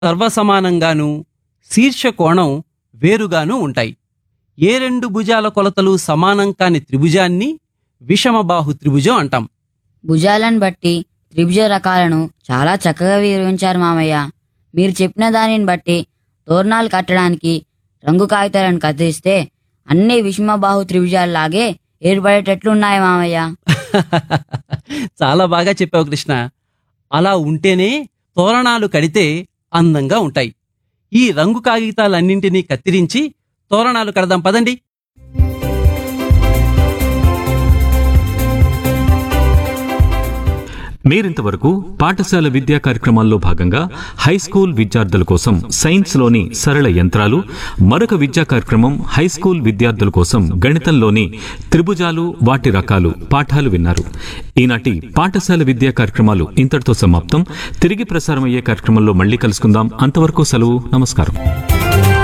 సర్వసమానంగాను శీర్ష కోణం వేరుగాను ఉంటాయి ఏ రెండు భుజాల కొలతలు సమానం కాని త్రిభుజాన్ని విషమబాహు త్రిభుజం అంటాం భుజాలను బట్టి త్రిభుజ రకాలను చాలా చక్కగా వివరించారు మామయ్య మీరు చెప్పిన దానిని బట్టి తోరణాలు కట్టడానికి రంగు కాగితాలను కత్తిరిస్తే అన్ని విషమబాహు త్రిభుజాల్లాగే ఏర్పడేటట్లున్నాయి మామయ్య చాలా బాగా చెప్పావు కృష్ణ అలా ఉంటేనే తోరణాలు కడితే అందంగా ఉంటాయి ఈ రంగు కాగితాలన్నింటినీ కత్తిరించి తోరణాలు కడదాం పదండి మీరింతవరకు పాఠశాల విద్యా కార్యక్రమాల్లో భాగంగా హై స్కూల్ విద్యార్థుల కోసం సైన్స్లోని సరళ యంత్రాలు మరొక విద్యా కార్యక్రమం హై స్కూల్ విద్యార్థుల కోసం గణితంలోని త్రిభుజాలు వాటి రకాలు పాఠాలు విన్నారు ఈనాటి పాఠశాల విద్యా కార్యక్రమాలు ఇంతటితో సమాప్తం తిరిగి ప్రసారమయ్యే కార్యక్రమంలో మళ్ళీ కలుసుకుందాం అంతవరకు సెలవు నమస్కారం